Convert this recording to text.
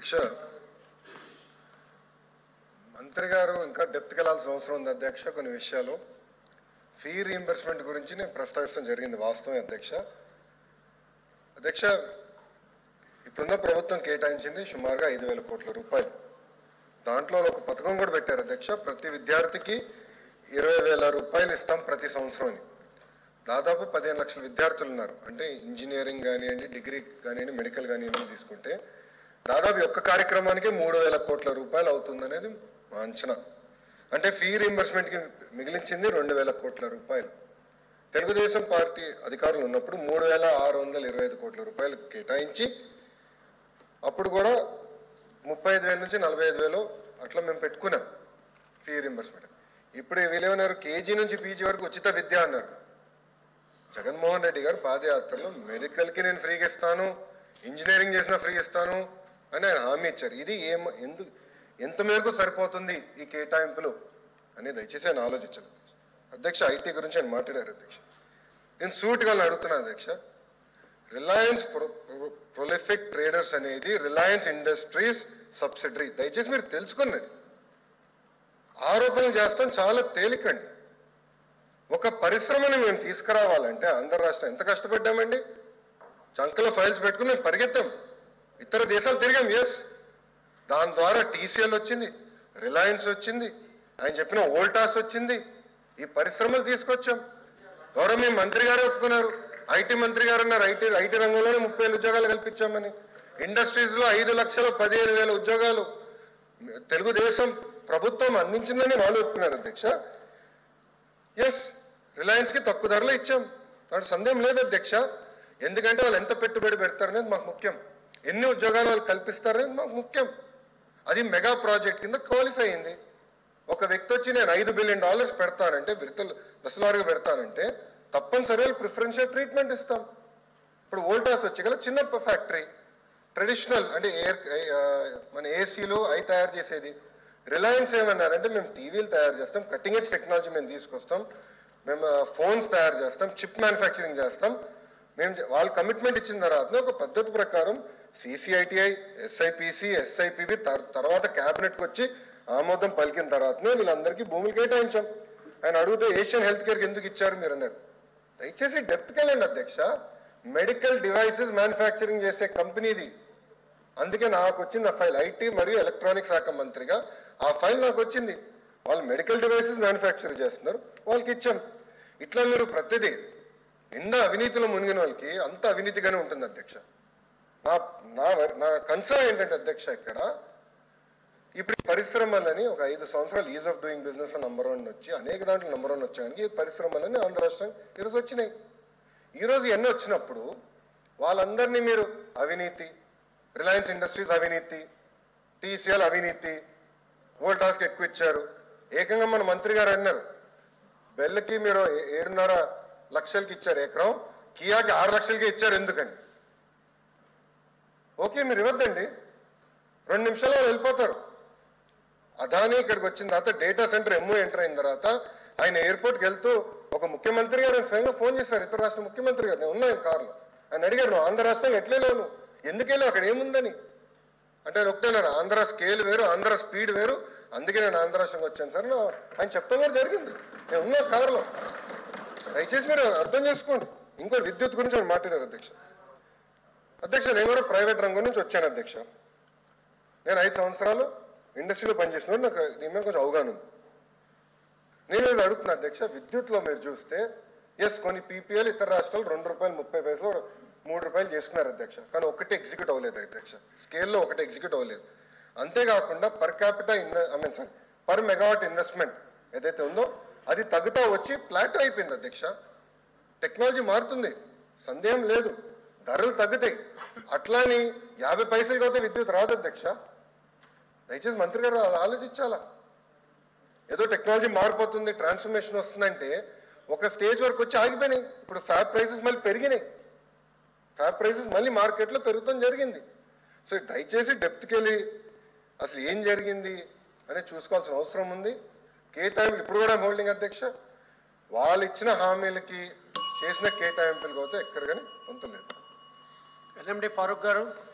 అధ్యక్ష మంత్రి గారు ఇంకా డెప్త్కి వెళ్ళాల్సిన అవసరం ఉంది అధ్యక్ష కొన్ని విషయాలు ఫీ రీఎంబర్స్మెంట్ గురించి నేను ప్రస్తావించడం జరిగింది వాస్తవం అధ్యక్ష అధ్యక్ష ఇప్పుడున్న ప్రభుత్వం కేటాయించింది సుమారుగా ఐదు వేల కోట్ల రూపాయలు దాంట్లో ఒక పథకం కూడా పెట్టారు అధ్యక్ష ప్రతి విద్యార్థికి ఇరవై వేల రూపాయలు ఇస్తాం ప్రతి సంవత్సరం అని దాదాపు పదిహేను లక్షల విద్యార్థులు ఉన్నారు అంటే ఇంజనీరింగ్ కానివ్వండి డిగ్రీ కానివ్వండి మెడికల్ కానివ్వండి తీసుకుంటే దాదాపు ఈ ఒక్క కార్యక్రమానికి మూడు వేల కోట్ల రూపాయలు అవుతుందనేది మా అంచనా అంటే ఫీ రీంబర్స్మెంట్కి మిగిలించింది రెండు వేల కోట్ల రూపాయలు తెలుగుదేశం పార్టీ అధికారులు ఉన్నప్పుడు మూడు వేల ఆరు వందల ఇరవై ఐదు కోట్ల రూపాయలు కేటాయించి అప్పుడు కూడా ముప్పై ఐదు వేల నుంచి నలభై ఐదు వేలు అట్లా మేము పెట్టుకున్నాం ఫీ రీంబర్స్మెంట్ ఇప్పుడు వీళ్ళేమన్నారు కేజీ నుంచి పీజీ వరకు ఉచిత విద్య అన్నారు జగన్మోహన్ రెడ్డి గారు పాదయాత్రలో మెడికల్కి నేను ఫ్రీగా ఇస్తాను ఇంజనీరింగ్ చేసినా ఫ్రీ ఇస్తాను అని ఆయన హామీ ఇచ్చారు ఇది ఏం ఎందు ఎంత మేరకు సరిపోతుంది ఈ కేటాయింపులు అని దయచేసి ఆయన ఆలోచించాలి అధ్యక్ష ఐటీ గురించి ఆయన మాట్లాడారు అధ్యక్ష నేను సూటిగా అడుగుతున్నాను అధ్యక్ష రిలయన్స్ ప్రొలిఫిక్ ట్రేడర్స్ అనేది రిలయన్స్ ఇండస్ట్రీస్ సబ్సిడరీ దయచేసి మీరు తెలుసుకున్నది ఆరోపణలు చేస్తాం చాలా తేలికండి ఒక పరిశ్రమని మేము తీసుకురావాలంటే ఆంధ్ర రాష్ట్రం ఎంత కష్టపడ్డామండి చంకలో ఫైల్స్ పెట్టుకుని మేము పరిగెత్తాం ఇతర దేశాలు తిరిగాం ఎస్ దాని ద్వారా టీసీఎల్ వచ్చింది రిలయన్స్ వచ్చింది ఆయన చెప్పిన ఓల్టాస్ వచ్చింది ఈ పరిశ్రమలు తీసుకొచ్చాం గౌరవ మంత్రి గారే ఒప్పుకున్నారు ఐటీ మంత్రి గారు అన్నారు ఐటీ ఐటీ రంగంలోనే ముప్పై వేల ఉద్యోగాలు కల్పించామని ఇండస్ట్రీస్ లో ఐదు లక్షల పదిహేను వేల ఉద్యోగాలు తెలుగుదేశం ప్రభుత్వం అందించిందని వాళ్ళు ఒప్పుకున్నారు అధ్యక్ష ఎస్ రిలయన్స్ కి తక్కువ ధరలో ఇచ్చాం దాంట్లో సందేహం లేదు అధ్యక్ష ఎందుకంటే వాళ్ళు ఎంత పెట్టుబడి పెడతారనేది మాకు ముఖ్యం ఎన్ని ఉద్యోగాలు వాళ్ళు కల్పిస్తారనేది మాకు ముఖ్యం అది మెగా ప్రాజెక్ట్ కింద క్వాలిఫై అయింది ఒక వ్యక్తి వచ్చి నేను ఐదు బిలియన్ డాలర్స్ పెడతానంటే విడతలు దశలవారీగా పెడతానంటే తప్పనిసరిగా ప్రిఫరెన్షియల్ ట్రీట్మెంట్ ఇస్తాం ఇప్పుడు వోల్టాస్ వచ్చి గల చిన్న ఫ్యాక్టరీ ట్రెడిషనల్ అంటే ఎయిర్ మన ఏసీలు అవి తయారు చేసేది రిలయన్స్ ఏమన్నారంటే మేము టీవీలు తయారు చేస్తాం కటింగ్ ఎడ్జ్ టెక్నాలజీ మేము తీసుకొస్తాం మేము ఫోన్స్ తయారు చేస్తాం చిప్ మ్యానుఫ్యాక్చరింగ్ చేస్తాం మేము చే- వాళ్ళు కమిట్మెంట్ ఇచ్చిన తర్వాత ఒక పద్ధతి ప్రకారం సిసిఐటిఐ ఎస్ఐపిసి ఎస్ఐపిబి తర్వాత క్యాబినెట్కి వచ్చి ఆమోదం పలికిన తర్వాతనే వీళ్ళందరికీ భూములు కేటాయించాం ఆయన అడిగితే ఏషియన్ హెల్త్ కేర్కి ఎందుకు ఇచ్చారు మీరు అన్నారు దయచేసి డెప్త్కి వెళ్ళండి అధ్యక్ష మెడికల్ డివైసెస్ మ్యానుఫ్యాక్చరింగ్ చేసే కంపెనీది అందుకే నాకు వచ్చింది ఆ ఫైల్ ఐటీ మరియు ఎలక్ట్రానిక్ శాఖ మంత్రిగా ఆ ఫైల్ నాకు వచ్చింది వాళ్ళు మెడికల్ డివైసెస్ మ్యానుఫ్యాక్చర్ చేస్తున్నారు వాళ్ళకి ఇచ్చాం ఇట్లా మీరు ప్రతిదీ నిండా అవినీతిలో మునిగిన వాళ్ళకి అంత అవినీతిగానే ఉంటుంది అధ్యక్ష నా నా నా కన్సర్న్ ఏంటంటే అధ్యక్ష ఇక్కడ ఇప్పుడు ఈ పరిశ్రమలని ఒక ఐదు సంవత్సరాలు ease of doing business number one వచ్చి అనేక దాంట్లో నంబర్ వన్ వచ్చాయని ఈ పరిశ్రమలని ఆంధ్ర రాష్ట్రం ఈరోజు వచ్చినాయి ఈరోజు ఎన్ని వచ్చినప్పుడు వాళ్ళందరినీ మీరు అవినీతి రిలయన్స్ ఇండస్ట్రీస్ అవినీతి టీసీఎల్ అవినీతి వోల్టాస్కి ఎక్కువ ఇచ్చారు ఏకంగా మన మంత్రి గారు అన్నారు బెల్లకి మీరు ఏ- ఏడున్నర లక్షలకి ఇచ్చారు ఎకరం కియాకి ఆరు లక్షలకి ఇచ్చారు ఎందుకని ఓకే మీరు ఇవ్వద్దండి రెండు నిమిషాల్లో వాళ్ళు వెళ్ళిపోతారు అదాని ఇక్కడికి వచ్చిన తర్వాత డేటా సెంటర్ ఎమ్ము ఎంటర్ అయిన తర్వాత ఆయన ఎయిర్పోర్ట్కి వెళ్తూ ఒక ముఖ్యమంత్రి గారు ఆయన స్వయంగా ఫోన్ చేశారు ఇతర రాష్ట్ర ముఖ్యమంత్రి గారు నేను ఉన్నాను కారులో ఆయన అడిగారు నువ్వు ఆంధ్ర రాష్ట్రం ఎట్లే లేవు నువ్వు ఎందుకు వెళ్ళావు అక్కడ ఏముందని అంటే ఆయన ఒకటేనారు ఆంధ్ర స్కేల్ వేరు ఆంధ్ర స్పీడ్ వేరు అందుకే నేను ఆంధ్ర రాష్ట్రంకి వచ్చాను సార్ నా- ఆయన చెప్తాం కూడా జరిగింది నేను ఉన్నా కారులో దయచేసి మీరు అర్థం చేసుకోండి ఇంకో విద్యుత్ గురించి ఆయన మాట్లాడారు అధ్యక్ష అధ్యక్ష నేను కూడా ప్రైవేట్ రంగం నుంచి వచ్చాను అధ్యక్ష నేను ఐదు సంవత్సరాలు ఇండస్ట్రీలో పనిచేసినప్పుడు నాకు దీని మీద కొంచెం అవగాహన ఉంది నేను ఇది అడుగుతున్నా అధ్యక్ష విద్యుత్లో మీరు చూస్తే ఎస్ కొన్ని పీపీఎల్ ఇతర రాష్ట్రాలు రెండు రూపాయలు ముప్పై పైసలు మూడు రూపాయలు చేసుకున్నారు అధ్యక్ష కానీ ఒకటి ఎగ్జిక్యూట్ అవ్వలేదు అధ్యక్ష స్కేల్లో ఒకటి ఎగ్జిక్యూట్ అవ్వలేదు అంతేకాకుండా per capital in I mean sir per megawatt investment ఏదైతే ఉందో అది తగ్గుతా వచ్చి ప్లాట్ అయిపోయింది అధ్యక్ష టెక్నాలజీ మారుతుంది సందేహం లేదు ధరలు తగ్గుతాయి అట్లాని యాభై పైసలకి అయితే విద్యుత్ రాదు అధ్యక్ష దయచేసి మంత్రి గారు అది ఆలోచించాలా ఏదో టెక్నాలజీ మారిపోతుంది ట్రాన్స్ఫర్మేషన్ వస్తుందంటే ఒక స్టేజ్ వరకు వచ్చి ఆగిపోయినాయి ఇప్పుడు ఫ్యాబ్ ప్రైసెస్ మళ్ళీ పెరిగినాయి ఫ్యాబ్ ప్రైసెస్ మళ్ళీ మార్కెట్లో పెరుగుతాం జరిగింది సో దయచేసి డెప్త్కి వెళ్ళి అసలు ఏం జరిగింది అనేది చూసుకోవాల్సిన అవసరం ఉంది కేటాయింపులు ఇప్పుడు కూడా హోల్డింగ్ అధ్యక్ష వాళ్ళు ఇచ్చిన హామీలకి చేసిన కేటాయింపులు పోతే ఎక్కడ కానీ పొంతలేదు ఎల్ఎండి ఫారూక్ గారు